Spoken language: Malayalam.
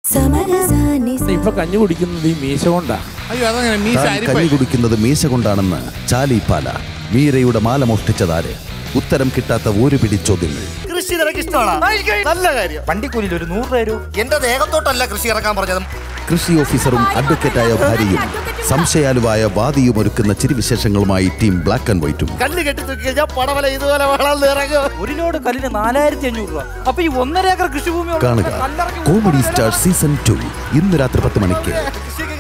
സമരസാനി ഇപ്പൊ കഞ്ഞി കുടിക്കുന്നത് ഈ മീശ കൊണ്ടാ അയ്യോ അതങ്ങനെ മീശ താൻ കഞ്ഞി അരിപ്പായി കുടിക്കുന്നത് മീശ കൊണ്ടാണെന്ന് ചാലിപ്പാല മീരയുടെ മാല മോഷ്ടിച്ചതാര് ഉത്തരം കിട്ടാത്ത ഒരു പിടി ചോദ്യങ്ങൾ കൃഷി നിനക്ക് ഇഷ്ടമാണ് നല്ല കാര്യം വണ്ടിക്കൂലിയിൽ ഒരു നൂറ് രൂപ എന്റെ ദേഹത്തോട്ടല്ല കൃഷി ഇറക്കാൻ പറഞ്ഞത് കൃഷി ഓഫീസറും അഡ്വക്കേറ്റായ ഭാര്യയും സംശയാലുവായ വാദിയും ഒരുക്കുന്ന ചിരിവിശേഷങ്ങളുമായി ടീം ബ്ലാക്ക് ആൻഡ് വൈറ്റും കല്ല് കെട്ടി തൂക്കി കഴിഞ്ഞാൽ പടവല ഇതുപോലെ വളർന്ന് ഇറങ്ങും ഒരു ലോഡ് കല്ലിന് നാലായിരത്തി അഞ്ഞൂറ് രൂപ അപ്പൊ ഈ ഒന്നര ഏക്കർ കൃഷിഭൂമി ഉള്ള കാണുക കല്ലിറങ്ങി കോമഡി സ്റ്റാർ സീസൺ ടു ഇന്ന് രാത്രി പത്ത് മണിക്ക് കൃഷിക്ക്